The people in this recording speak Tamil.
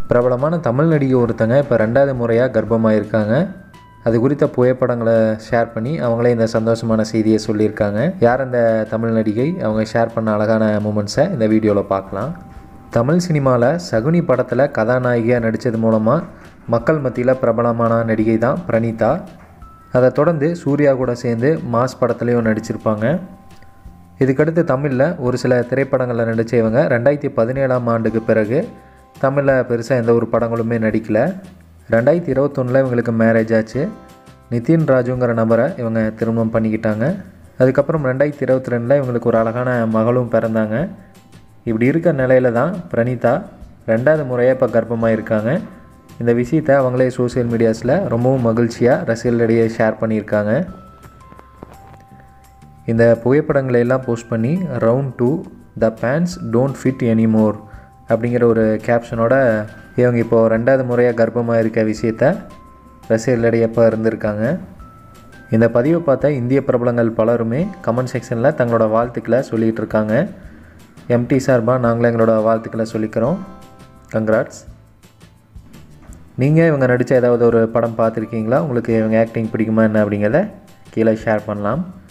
பிரபலமான தமிழ் நடிகை ஒருத்தங்க இப்போ ரெண்டாவது முறையாக கர்ப்பமாக இருக்காங்க அது குறித்த புகைப்படங்களை ஷேர் பண்ணி அவங்களே இந்த சந்தோஷமான செய்தியை சொல்லியிருக்காங்க யார் அந்த தமிழ் நடிகை அவங்க ஷேர் பண்ண அழகான மூமெண்ட்ஸை இந்த வீடியோவில் பார்க்கலாம் தமிழ் சினிமாவில் சகுனி படத்தில் கதாநாயகியாக நடித்தது மூலமாக மக்கள் மத்தியில் பிரபலமான நடிகை தான் பிரணீதா அதை தொடர்ந்து சூர்யா கூட சேர்ந்து மாஸ் படத்துலேயும் நடிச்சிருப்பாங்க இதுக்கடுத்து தமிழில் ஒரு சில திரைப்படங்களில் நடித்த இவங்க ரெண்டாயிரத்தி பதினேழாம் ஆண்டுக்கு பிறகு தமிழில் பெருசாக எந்த ஒரு படங்களுமே நடிக்கலை ரெண்டாயிரத்தி இருபத்தொன்னில் இவங்களுக்கு மேரேஜ் ஆச்சு நிதின் ராஜுங்கிற நபரை இவங்க திருமணம் பண்ணிக்கிட்டாங்க அதுக்கப்புறம் ரெண்டாயிரத்தி இருபத்தி ரெண்டில் இவங்களுக்கு ஒரு அழகான மகளும் பிறந்தாங்க இப்படி இருக்க நிலையில தான் பிரணீதா ரெண்டாவது முறையாக இப்போ கர்ப்பமாக இருக்காங்க இந்த விஷயத்தை அவங்களே சோஷியல் மீடியாஸில் ரொம்பவும் மகிழ்ச்சியாக ரசிகர்களிடையே ஷேர் பண்ணியிருக்காங்க இந்த புகைப்படங்களை எல்லாம் போஸ்ட் பண்ணி round to the pants don't fit anymore அப்படிங்கிற ஒரு கேப்ஷனோட இவங்க இப்போது ரெண்டாவது முறையாக கர்ப்பமாக இருக்க விஷயத்த ரசிகர்களிடையே இப்போ இருந்திருக்காங்க இந்த பதிவை பார்த்த இந்திய பிரபலங்கள் பலருமே கமெண்ட் செக்ஷனில் தங்களோட வாழ்த்துக்களை சொல்லிகிட்டு இருக்காங்க எம்டி சார்பாக நாங்களும் எங்களோட வாழ்த்துக்களை சொல்லிக்கிறோம் கங்க்ராட்ஸ் நீங்கள் இவங்க நடித்த ஏதாவது ஒரு படம் பார்த்துருக்கீங்களா உங்களுக்கு இவங்க ஆக்டிங் பிடிக்குமா என்ன அப்படிங்கிறத கீழே ஷேர் பண்ணலாம்